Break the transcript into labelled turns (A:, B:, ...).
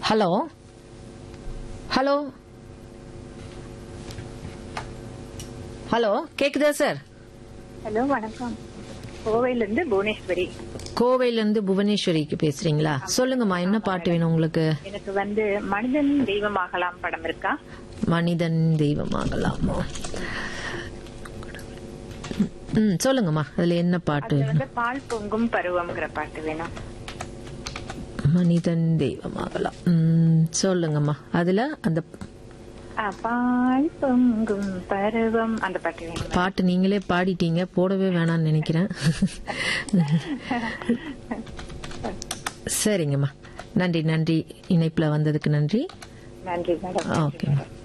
A: hello hello hello கேக்குதா sir
B: hello வணக்கம் கோவையில இருந்து புவனேஸ்வரி
A: கோவையில இருந்து புவனேஸ்வரிக்கு பேசுறீங்களா சொல்லுங்கம்மா என்ன பாட்டு வேணும் உங்களுக்கு
B: எனக்கு வந்து மனிதன் தெய்வமாகலாம் படம் இருக்கா
A: மனிதன் தெய்வமாகலாமா ம் சொல்லுங்கம்மா அதுல என்ன பாட்டு
B: அதுல வந்து பால் பொங்கும் பருவம்ங்கிற பாட்டு வேணும்
A: மனிதன் தெய்வமாகலாம் ம் சொல்லுங்கம்மா அதுல அந்த
B: ஆ, பால் பொங்கும் பருவம் அந்த பாட்டு வேணும்
A: பாட்டு நீங்களே பாடிட்டீங்க போடவே வேணாம்னு நினைக்கிறேன் சரிங்கம்மா நன்றி நன்றி இணைப்புல வந்ததுக்கு நன்றி
B: நன்றி மேடம்
A: ஓகே